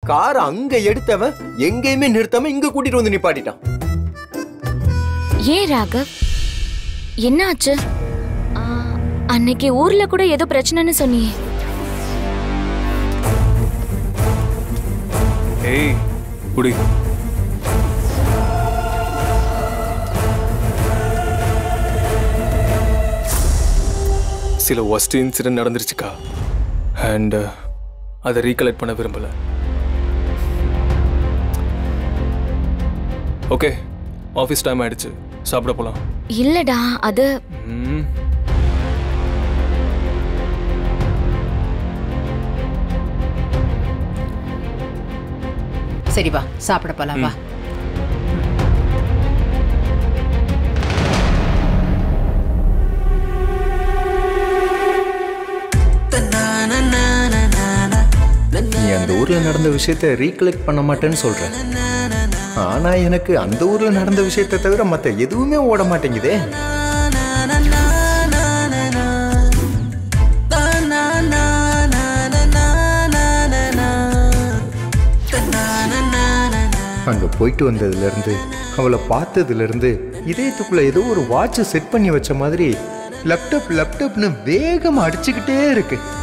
car அங்க எடுத்தவன் எங்கேயுமே நிறுத்தாம இங்க கூட்டிட்டு வந்து நிப்பாட்டிட்டான் ஏன் ராகவ் என்ன ஆச்சு ஆ, அன்னைக்கு ஊர்ல கூட ஏதோ பிரச்சனைன்னு சொன்னியே ஏய் குடி சில ஒஸ்ட் இன்சிடென்ட் நடந்துருச்சுக்கா அண்ட் அதை ரீகலெக்ட் பண்ண விரும்பல ஓகே ஆஃபீஸ் டைம் ஆயிடுச்சு சாப்பிட போலாம் இல்லடா அது ம் சரி வா சாப்பிட போலாம் வா நீ அந்த ஊர்ல நடந்த விஷயத்த ரீகலெக்ட் பண்ண மாட்டேன்னு சொல்ற ஆனா எனக்கு அந்த ஊர்ல நடந்த விஷயத்தை தவிர மத்த எதுவுமே ஓட மாட்டேங்குதே அங்க போயிட்டு வந்ததுல இருந்து அவளை பார்த்ததுல இருந்து இதயத்துக்குள்ள ஏதோ ஒரு வாட்ச் செட் பண்ணி வச்ச மாதிரி லேப்டாப் லேப்டாப்னு வேகமா அடிச்சுக்கிட்டே இருக்கு